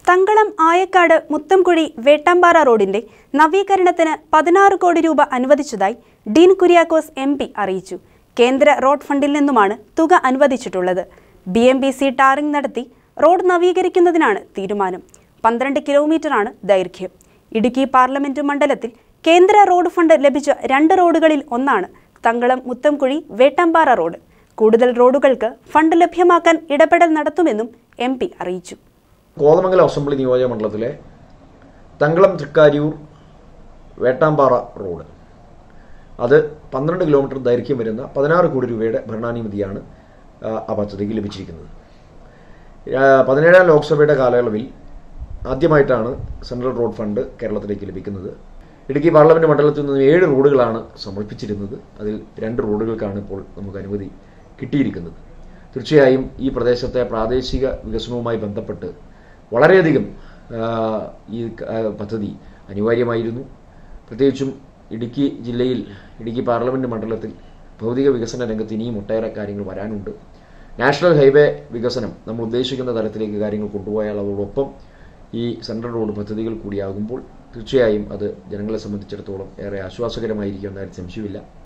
തങ്കളം ആയക്കാട് മുത്തംകുഴി വേട്ടാമ്പാറ റോഡിന്റെ നവീകരണത്തിന് പതിനാറ് കോടി രൂപ അനുവദിച്ചതായി ഡീൻ കുര്യാക്കോസ് എം പി അറിയിച്ചു കേന്ദ്ര റോഡ് ഫണ്ടിൽ നിന്നുമാണ് തുക അനുവദിച്ചിട്ടുള്ളത് B M B C tarring നടത്തി റോഡ് നവീകരിക്കുന്നതിനാണ് തീരുമാനം പന്ത്രണ്ട് കിലോമീറ്ററാണ് ദൈർഘ്യം ഇടുക്കി പാർലമെന്റ് മണ്ഡലത്തിൽ കേന്ദ്ര റോഡ് ഫണ്ട് ലഭിച്ച രണ്ട് റോഡുകളിൽ ഒന്നാണ് തങ്കളം മുത്തംകുഴി വേട്ടാമ്പാറ റോഡ് കൂടുതൽ റോഡുകൾക്ക് ഫണ്ട് ലഭ്യമാക്കാൻ ഇടപെടൽ നടത്തുമെന്നും എം പി അറിയിച്ചു കോതമംഗലം അസംബ്ലി നിയോജക മണ്ഡലത്തിലെ തങ്കളം തൃക്കാരിയൂർ വേട്ടാമ്പാറ റോഡ് അത് പന്ത്രണ്ട് കിലോമീറ്റർ ദൈർഘ്യം വരുന്ന പതിനാറ് കോടി രൂപയുടെ ഭരണാനുമതിയാണ് ആ, ആ പദ്ധതിക്ക് ലഭിച്ചിരിക്കുന്നത് ആ, പതിനേഴാം ലോക്സഭയുടെ കാലയളവിൽ ആദ്യമായിട്ടാണ് സെൻട്രൽ റോഡ് ഫണ്ട് കേരളത്തിലേക്ക് ലഭിക്കുന്നത് ഇടുക്കി പാർലമെന്റ് മണ്ഡലത്തിൽ നിന്ന് ഏഴ് റോഡുകളാണ് സമർപ്പിച്ചിരുന്നത് അതിൽ രണ്ട് റോഡുകൾക്കാണ് ഇപ്പോൾ നമുക്ക് അനുമതി കിട്ടിയിരിക്കുന്നത് തീർച്ചയായും ഈ പ്രദേശത്തെ പ്രാദേശിക വികസനവുമായി ബന്ധപ്പെട്ട് വളരെയധികം ആ, ഈ ആ, പദ്ധതി അനിവാര്യമായിരുന്നു പ്രത്യേകിച്ചും ഇടുക്കി ജില്ലയിൽ ഇടുക്കി പാർലമെന്റ് മണ്ഡലത്തിൽ ഭൗതിക വികസന രംഗത്ത് ഇനിയും ഒട്ടേറെ കാര്യങ്ങൾ വരാനുണ്ട് നാഷണൽ ഹൈവേ വികസനം നമ്മൾ ഉദ്ദേശിക്കുന്ന തലത്തിലേക്ക് കാര്യങ്ങൾ കൊണ്ടുപോയാൽ അതോടൊപ്പം ഈ സെൻട്രൽ റോഡ് പദ്ധതികൾ കൂടിയാകുമ്പോൾ തീർച്ചയായും അത് ജനങ്ങളെ സംബന്ധിച്ചിടത്തോളം ഏറെ ആശ്വാസകരമായിരിക്കും എന്നതിൽ സംശയമില്ല